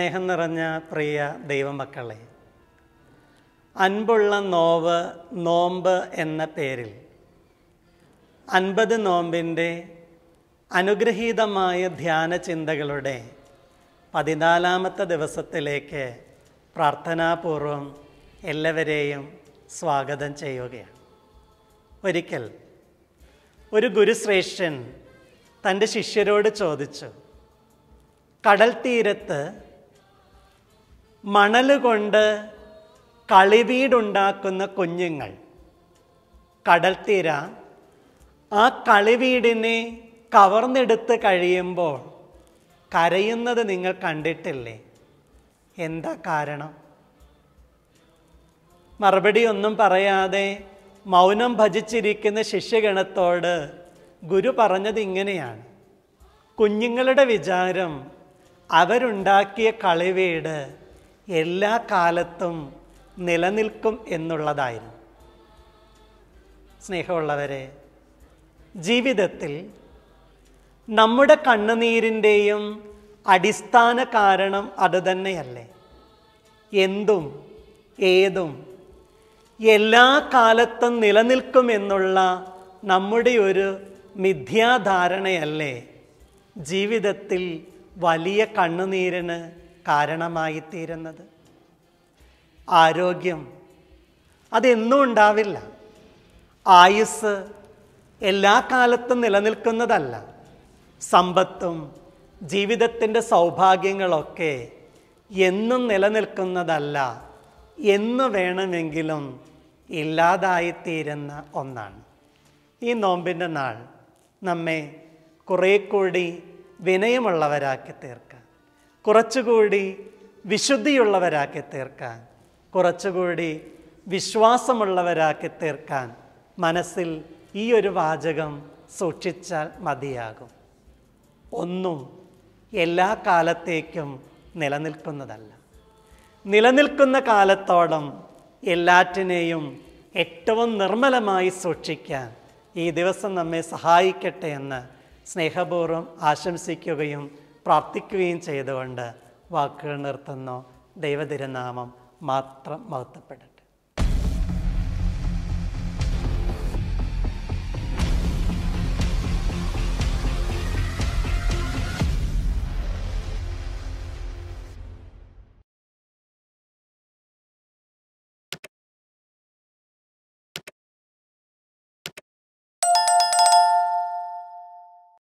സ്നേഹം നിറഞ്ഞ പ്രിയ ദൈവമക്കളെ അൻപുള്ള നോവ് നോമ്പ് എന്ന പേരിൽ അൻപത് നോമ്പിൻ്റെ അനുഗ്രഹീതമായ ധ്യാന ചിന്തകളുടെ പതിനാലാമത്തെ ദിവസത്തിലേക്ക് പ്രാർത്ഥനാപൂർവം എല്ലാവരെയും സ്വാഗതം ചെയ്യുകയാണ് ഒരിക്കൽ ഒരു ഗുരുശ്രേഷ്ഠൻ തൻ്റെ ശിഷ്യരോട് ചോദിച്ചു കടൽ തീരത്ത് മണൽ കൊണ്ട് കളിവീടുണ്ടാക്കുന്ന കുഞ്ഞുങ്ങൾ കടൽ തീര ആ കളിവീടിനെ കവർന്നെടുത്ത് കഴിയുമ്പോൾ കരയുന്നത് നിങ്ങൾ കണ്ടിട്ടില്ലേ എന്താ കാരണം മറുപടി ഒന്നും പറയാതെ മൗനം ഭജിച്ചിരിക്കുന്ന ശിഷ്യഗണത്തോട് ഗുരു പറഞ്ഞത് ഇങ്ങനെയാണ് കുഞ്ഞുങ്ങളുടെ വിചാരം അവരുണ്ടാക്കിയ കളിവീട് എല്ലാ കാലത്തും നിലനിൽക്കും എന്നുള്ളതായിരുന്നു സ്നേഹമുള്ളവരെ ജീവിതത്തിൽ നമ്മുടെ കണ്ണുനീരിൻ്റെയും അടിസ്ഥാന കാരണം അതുതന്നെയല്ലേ എന്തും ഏതും എല്ലാ കാലത്തും നിലനിൽക്കുമെന്നുള്ള നമ്മുടെ ഒരു മിഥ്യാധാരണയല്ലേ ജീവിതത്തിൽ വലിയ കണ്ണുനീരിന് കാരണമായിത്തീരുന്നത് ആരോഗ്യം അതെന്നും ഉണ്ടാവില്ല ആയുസ് എല്ലാ കാലത്തും നിലനിൽക്കുന്നതല്ല സമ്പത്തും ജീവിതത്തിൻ്റെ സൗഭാഗ്യങ്ങളൊക്കെ എന്നും നിലനിൽക്കുന്നതല്ല എന്ന് വേണമെങ്കിലും ഇല്ലാതായിത്തീരുന്ന ഒന്നാണ് ഈ നോമ്പിൻ്റെ നാൾ നമ്മെ കുറേ കൂടി വിനയമുള്ളവരാക്കി തീർക്കാൻ കുറച്ചുകൂടി വിശുദ്ധിയുള്ളവരാക്കി തീർക്കാൻ കുറച്ചുകൂടി വിശ്വാസമുള്ളവരാക്കി തീർക്കാൻ മനസ്സിൽ ഈ ഒരു വാചകം സൂക്ഷിച്ചാൽ മതിയാകും ഒന്നും എല്ലാ കാലത്തേക്കും നിലനിൽക്കുന്നതല്ല നിലനിൽക്കുന്ന കാലത്തോളം എല്ലാറ്റിനെയും ഏറ്റവും നിർമ്മലമായി സൂക്ഷിക്കാൻ ഈ ദിവസം നമ്മെ സഹായിക്കട്ടെ എന്ന് സ്നേഹപൂർവ്വം ആശംസിക്കുകയും പ്രാർത്ഥിക്കുകയും ചെയ്തുകൊണ്ട് വാക്കുകൾ നിർത്തുന്നു ദൈവതിരുനാമം മാത്രം മഹത്വപ്പെടട്ടെ